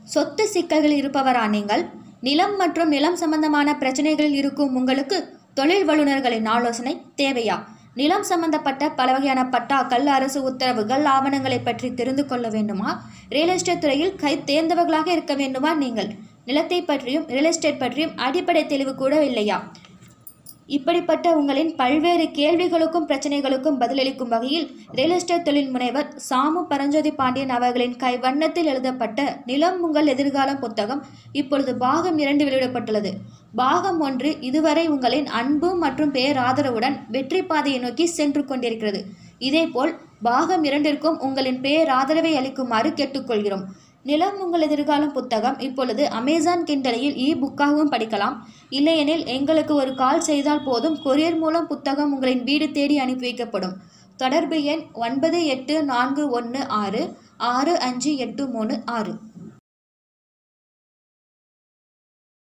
சொத்து சிக்கல்கள் இருப்பவரா நீங்கள் நிலம் மற்றும் நிலம் சம்பந்தமான பிரச்சனைகளில் இருக்கும் உங்களுக்கு தொழில் வல்லுநர்களின் ஆலோசனை தேவையா நிலம் சம்பந்தப்பட்ட பல வகையான பட்டாக்கள் அரசு உத்தரவுகள் ஆவணங்களை பற்றி தெரிந்து கொள்ள வேண்டுமா ரியல் எஸ்டேட் துறையில் கை தேர்ந்தவர்களாக இருக்க வேண்டுமா நீங்கள் நிலத்தை பற்றியும் ரியல் எஸ்டேட் பற்றியும் அடிப்படை தெளிவு கூட இல்லையா இப்படிப்பட்ட உங்களின் பல்வேறு கேள்விகளுக்கும் பிரச்சனைகளுக்கும் பதிலளிக்கும் வகையில் ரியல் எஸ்டேட் தொழில் முனைவர் சாமு பரஞ்சோதி பாண்டியன் அவர்களின் கை வண்ணத்தில் எழுதப்பட்ட நிலம் உங்கள் எதிர்காலம் புத்தகம் இப்பொழுது பாகம் இரண்டு வெளியிடப்பட்டுள்ளது பாகம் ஒன்று இதுவரை உங்களின் அன்பு மற்றும் பேராதரவுடன் வெற்றி பாதையை நோக்கி சென்று கொண்டிருக்கிறது இதேபோல் பாகம் இரண்டிற்கும் உங்களின் பேராதரவை அளிக்குமாறு கேட்டுக்கொள்கிறோம் நிலம் உங்கள் எதிர்காலம் புத்தகம் இப்பொழுது அமேசான் கிண்டலையில் இ புக்காகவும் படிக்கலாம் இல்லையெனில் எங்களுக்கு ஒரு கால் செய்தால் போதும் கொரியர் மூலம் புத்தகம் உங்களின் வீடு தேடி அனுப்பி வைக்கப்படும் தொடர்பு எண் ஒன்பது எட்டு நான்கு ஒன்று ஆறு ஆறு அஞ்சு எட்டு மூணு ஆறு